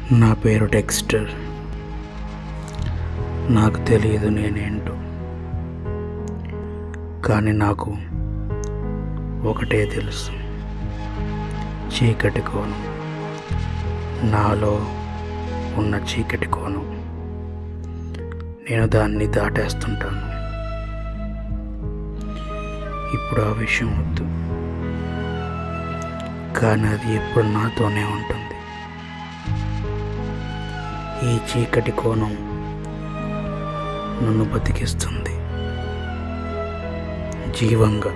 నా పేరు డెక్స్టర్ నాకు తెలియదు నేనేంటో కానీ నాకు ఒకటే తెలుసు చీకటి కోణం నాలో ఉన్న చీకటి కోణం నేను దాన్ని దాటేస్తుంటాను ఇప్పుడు ఆ విషయం వద్దు కానీ అది ఎప్పుడు నాతోనే ఉంటుంది ఈ చీకటి కోణం నన్ను బతికిస్తుంది జీవంగా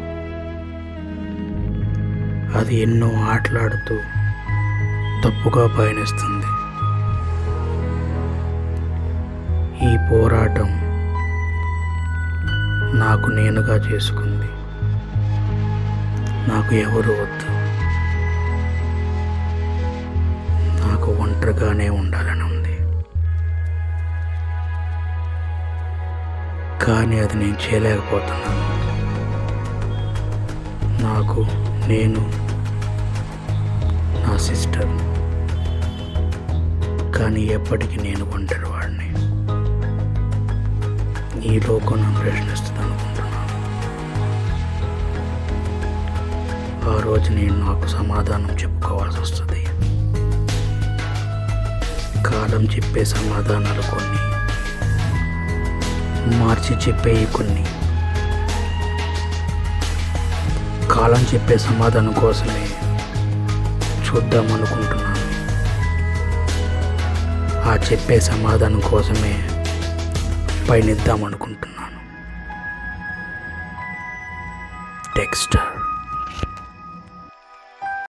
అది ఎన్నో ఆటలాడుతూ తప్పుగా పయనిస్తుంది ఈ పోరాటం నాకు నేనుగా చేసుకుంది నాకు ఎవరు వద్దు నాకు ఒంటరిగానే ఉండాలని ఉంది కానీ అది నేను చేయలేకపోతున్నాను నాకు నేను నా సిస్టర్ కానీ ఎప్పటికీ నేను ఒంటరి వాడిని ఈ లోకం నన్ను ప్రశ్నిస్తుంది అనుకుంటున్నాను ఆ రోజు నేను నాకు సమాధానం చెప్పుకోవాల్సి వస్తుంది కాలం చెప్పే సమాధానాలు కొన్ని మార్చి చెప్పేవి కొన్ని కాలం చెప్పే సమాధానం కోసమే చూద్దాం అనుకుంటున్నాను ఆ చెప్పే సమాధానం కోసమే పయనిద్దాం అనుకుంటున్నాను టెక్స్టర్